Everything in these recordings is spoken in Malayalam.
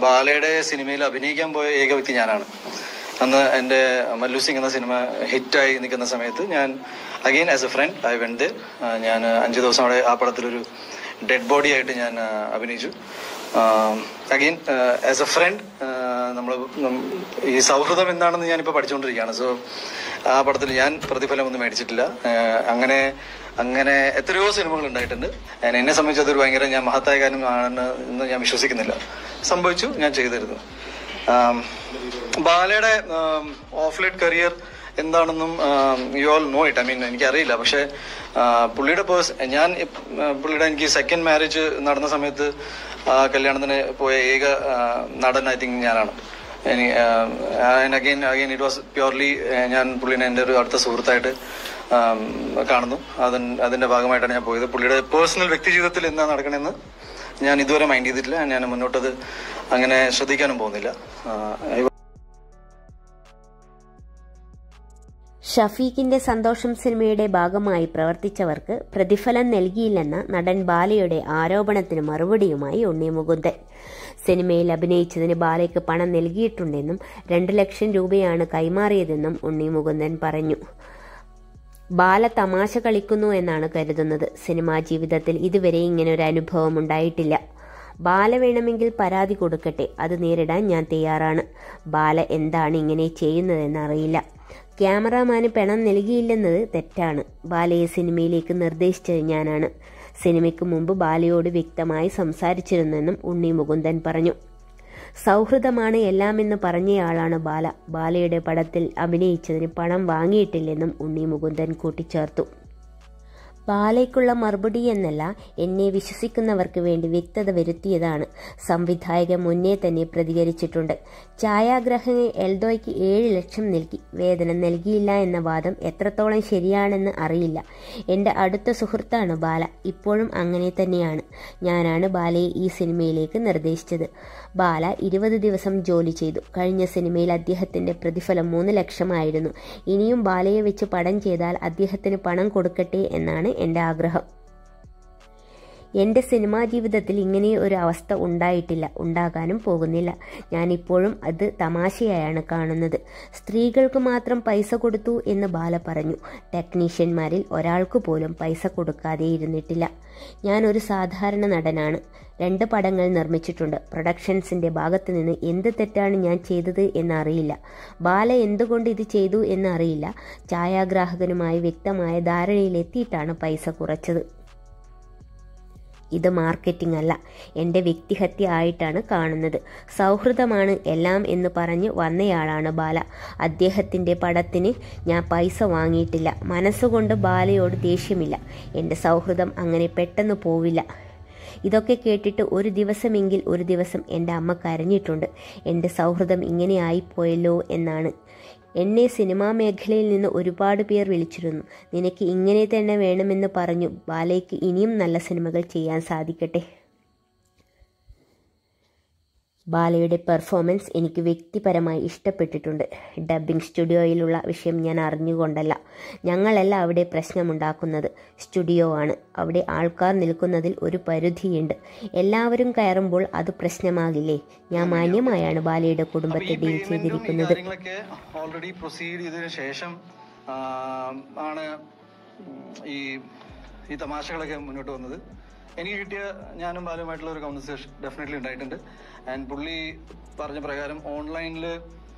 ബാലയുടെ സിനിമയിൽ അഭിനയിക്കാൻ പോയ ഏക വ്യക്തി ഞാനാണ് അന്ന് എൻ്റെ മല്ലു സിംഗ് എന്ന സിനിമ ഹിറ്റായി നിൽക്കുന്ന സമയത്ത് ഞാൻ again as a friend I went ഞാൻ അഞ്ച് ദിവസം അവിടെ ആ പടത്തിലൊരു ഡെഡ് ബോഡി ആയിട്ട് ഞാൻ ആ, അഭിനയിച്ചു അഗെയിൻ ആസ് എ ഫ്രണ്ട് നമ്മൾ ഈ സൗഹൃദം എന്താണെന്ന് ഞാനിപ്പോൾ പഠിച്ചുകൊണ്ടിരിക്കുകയാണ് സോ ആ പടത്തിൽ ഞാൻ പ്രതിഫലം ഒന്നും മേടിച്ചിട്ടില്ല ആ, അങ്ങനെ അങ്ങനെ എത്രയോ സിനിമകൾ ഉണ്ടായിട്ടുണ്ട് ഞാൻ എന്നെ സംബന്ധിച്ച് അതൊരു ഭയങ്കര ഞാൻ മഹത്തായ കാര്യമാണ് എന്ന് ഞാൻ വിശ്വസിക്കുന്നില്ല സംഭവിച്ചു ഞാൻ ചെയ്തിരുന്നു ആം, ബാലയുടെ ഓഫ് ലൈറ്റ് കരിയർ എന്താണെന്നും you all know it I mean എനിക്കറിയില്ല പക്ഷേ ആ, പുള്ളിയുടെ പേഴ്സ് ഞാൻ ഇപ്- ആ, പുള്ളിയുടെ എനിക്ക് സെക്കൻഡ് മാരേജ് നടന്ന സമയത്ത് ആ, കല്യാണത്തിന് പോയ ഏക ആ, നടൻ ഐ തിങ്ക് ഞാനാണ് again again it was purely ഞാൻ പുള്ളിനെ എൻ്റെ ഒരു അടുത്ത സുഹൃത്തായിട്ട് ആം, കാണുന്നു അതിൻ അതിന്റെ ഭാഗമായിട്ടാണ് ഞാൻ പോയത് പുള്ളിയുടെ പേഴ്സണൽ വ്യക്തി ജീവിതത്തിൽ എന്താ നടക്കണമെന്ന് ഞാൻ ഇതുവരെ മൈൻഡ് ചെയ്തിട്ടില്ല ഞാൻ മുന്നോട്ടത് അങ്ങനെ ശ്രദ്ധിക്കാനും പോകുന്നില്ല ആ, I ഷഫീഖിന്റെ സന്തോഷം സിനിമയുടെ ഭാഗമായി പ്രവർത്തിച്ചവർക്ക് പ്രതിഫലം നൽകിയില്ലെന്ന നടൻ ബാലയുടെ ആരോപണത്തിന് മറുപടിയുമായി ഉണ്ണി മുകുന്ദൻ സിനിമയിൽ അഭിനയിച്ചതിന് ബാലയ്ക്ക് പണം നൽകിയിട്ടുണ്ടെന്നും രണ്ട് ലക്ഷം രൂപയാണ് കൈമാറിയതെന്നും ഉണ്ണി മുകുന്ദൻ പറഞ്ഞു ബാല തമാശ കളിക്കുന്നു എന്നാണ് കരുതുന്നത് സിനിമാ ജീവിതത്തിൽ ഇതുവരെ ഇങ്ങനെ ഒരു അനുഭവം ഉണ്ടായിട്ടില്ല ബാല വേണമെങ്കിൽ പരാതി കൊടുക്കട്ടെ അത് നേരിടാൻ ഞാൻ തയ്യാറാണ് ബാല എന്താണ് ഇങ്ങനെ ചെയ്യുന്നതെന്ന് അറിയില്ല ക്യാമറാമാന് പണം നൽകിയില്ലെന്നത് തെറ്റാണ് ബാലയെ സിനിമയിലേക്ക് നിർദ്ദേശിച്ചത് ഞാനാണ് സിനിമയ്ക്ക് മുമ്പ് ബാലയോട് വ്യക്തമായി സംസാരിച്ചിരുന്നെന്നും ഉണ്ണി മുകുന്ദൻ പറഞ്ഞു സൗഹൃദമാണ് എല്ലാമെന്ന് പറഞ്ഞയാളാണ് ബാല ബാലയുടെ പടത്തിൽ അഭിനയിച്ചതിന് പണം വാങ്ങിയിട്ടില്ലെന്നും ഉണ്ണി മുകുന്ദൻ കൂട്ടിച്ചേർത്തു ബാലയ്ക്കുള്ള മറുപടി എന്നല്ല എന്നെ വിശ്വസിക്കുന്നവർക്ക് വേണ്ടി വ്യക്തത വരുത്തിയതാണ് സംവിധായകൻ മുന്നേ തന്നെ പ്രതികരിച്ചിട്ടുണ്ട് ഛായാഗ്രഹകൻ എൽദോയ്ക്ക് ഏഴ് ലക്ഷം നൽകി വേതനം നൽകിയില്ല എന്ന വാദം എത്രത്തോളം ശരിയാണെന്ന് അറിയില്ല എൻ്റെ അടുത്ത സുഹൃത്താണ് ബാല ഇപ്പോഴും അങ്ങനെ തന്നെയാണ് ഞാനാണ് ബാലയെ ഈ സിനിമയിലേക്ക് നിർദ്ദേശിച്ചത് ബാല ഇരുപത് ദിവസം ജോലി ചെയ്തു കഴിഞ്ഞ സിനിമയിൽ അദ്ദേഹത്തിന്റെ പ്രതിഫലം മൂന്ന് ലക്ഷമായിരുന്നു ഇനിയും ബാലയെ വെച്ച് പടം ചെയ്താൽ അദ്ദേഹത്തിന് പണം കൊടുക്കട്ടെ എന്നാണ് എൻ്റെ ആഗ്രഹം എൻ്റെ സിനിമാ ജീവിതത്തിൽ ഇങ്ങനെ ഒരു അവസ്ഥ ഉണ്ടായിട്ടില്ല ഉണ്ടാകാനും പോകുന്നില്ല ഞാനിപ്പോഴും അത് തമാശയായാണ് കാണുന്നത് സ്ത്രീകൾക്ക് മാത്രം പൈസ കൊടുത്തു എന്ന് ബാല പറഞ്ഞു ടെക്നീഷ്യന്മാരിൽ ഒരാൾക്ക് പോലും പൈസ കൊടുക്കാതെ ഇരുന്നിട്ടില്ല ഞാൻ ഒരു സാധാരണ നടനാണ് രണ്ട് പടങ്ങൾ നിർമ്മിച്ചിട്ടുണ്ട് പ്രൊഡക്ഷൻസിന്റെ ഭാഗത്ത് നിന്ന് എന്ത് തെറ്റാണ് ഞാൻ ചെയ്തത് എന്നറിയില്ല ബാല എന്തുകൊണ്ട് ഇത് ചെയ്തു എന്നറിയില്ല ഛായാഗ്രാഹകനുമായി വ്യക്തമായ ധാരണയിലെത്തിയിട്ടാണ് പൈസ കുറച്ചത് ഇത് മാർക്കറ്റിംഗ് അല്ല എൻ്റെ വ്യക്തിഹത്യ ആയിട്ടാണ് കാണുന്നത് സൗഹൃദമാണ് എല്ലാം എന്ന് പറഞ്ഞ് വന്നയാളാണ് ബാല അദ്ദേഹത്തിൻ്റെ പടത്തിന് ഞാൻ പൈസ വാങ്ങിയിട്ടില്ല മനസ്സുകൊണ്ട് ബാലയോട് ദേഷ്യമില്ല എൻ്റെ സൗഹൃദം അങ്ങനെ പെട്ടെന്ന് പോവില്ല ഇതൊക്കെ കേട്ടിട്ട് ഒരു ദിവസമെങ്കിൽ ഒരു ദിവസം എൻ്റെ അമ്മ കരഞ്ഞിട്ടുണ്ട് എൻ്റെ സൗഹൃദം ഇങ്ങനെ ആയിപ്പോയല്ലോ എന്നാണ് എന്നെ സിനിമാ മേഖലയിൽ നിന്ന് ഒരുപാട് പേർ വിളിച്ചിരുന്നു നിനക്ക് ഇങ്ങനെ തന്നെ വേണമെന്ന് പറഞ്ഞു ബാലയ്ക്ക് ഇനിയും നല്ല സിനിമകൾ ചെയ്യാൻ സാധിക്കട്ടെ ബാലയുടെ പെർഫോമൻസ് എനിക്ക് വ്യക്തിപരമായി ഇഷ്ടപ്പെട്ടിട്ടുണ്ട് ഡബ്ബിംഗ് സ്റ്റുഡിയോയിലുള്ള വിഷയം ഞാൻ അറിഞ്ഞുകൊണ്ടല്ല ഞങ്ങളല്ല അവിടെ പ്രശ്നമുണ്ടാക്കുന്നത് സ്റ്റുഡിയോ ആണ് അവിടെ ആൾക്കാർ നിൽക്കുന്നതിൽ ഒരു പരിധിയുണ്ട് എല്ലാവരും കയറുമ്പോൾ അത് പ്രശ്നമാകില്ലേ ഞാൻ മാന്യമായാണ് ബാലയുടെ കുടുംബത്തെ ഡീൽ ചെയ്തിരിക്കുന്നത് കാര്യങ്ങളൊക്കെ ഓൾറെഡി പ്രൊസീഡ് ചെയ്തതിനു ശേഷം ആ, ആണ് ഉം, ഈ ഈ തമാശകളൊക്കെ മുന്നോട്ട് വന്നത് എനിക്ക് കിട്ടിയ ഞാനും ബാലുമായിട്ടുള്ള ഒരു കോൺവെർസേഷൻ ഡെഫിനറ്റ്ലി ഉണ്ടായിട്ടുണ്ട് ആൻഡ് പുള്ളി പറഞ്ഞ പ്രകാരം ഓൺലൈനിൽ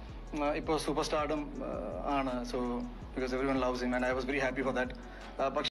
ഇപ്പോൾ സൂപ്പർ സ്റ്റാർഡും ആണ് so because everyone loves him and I was very happy for that പക്ഷേ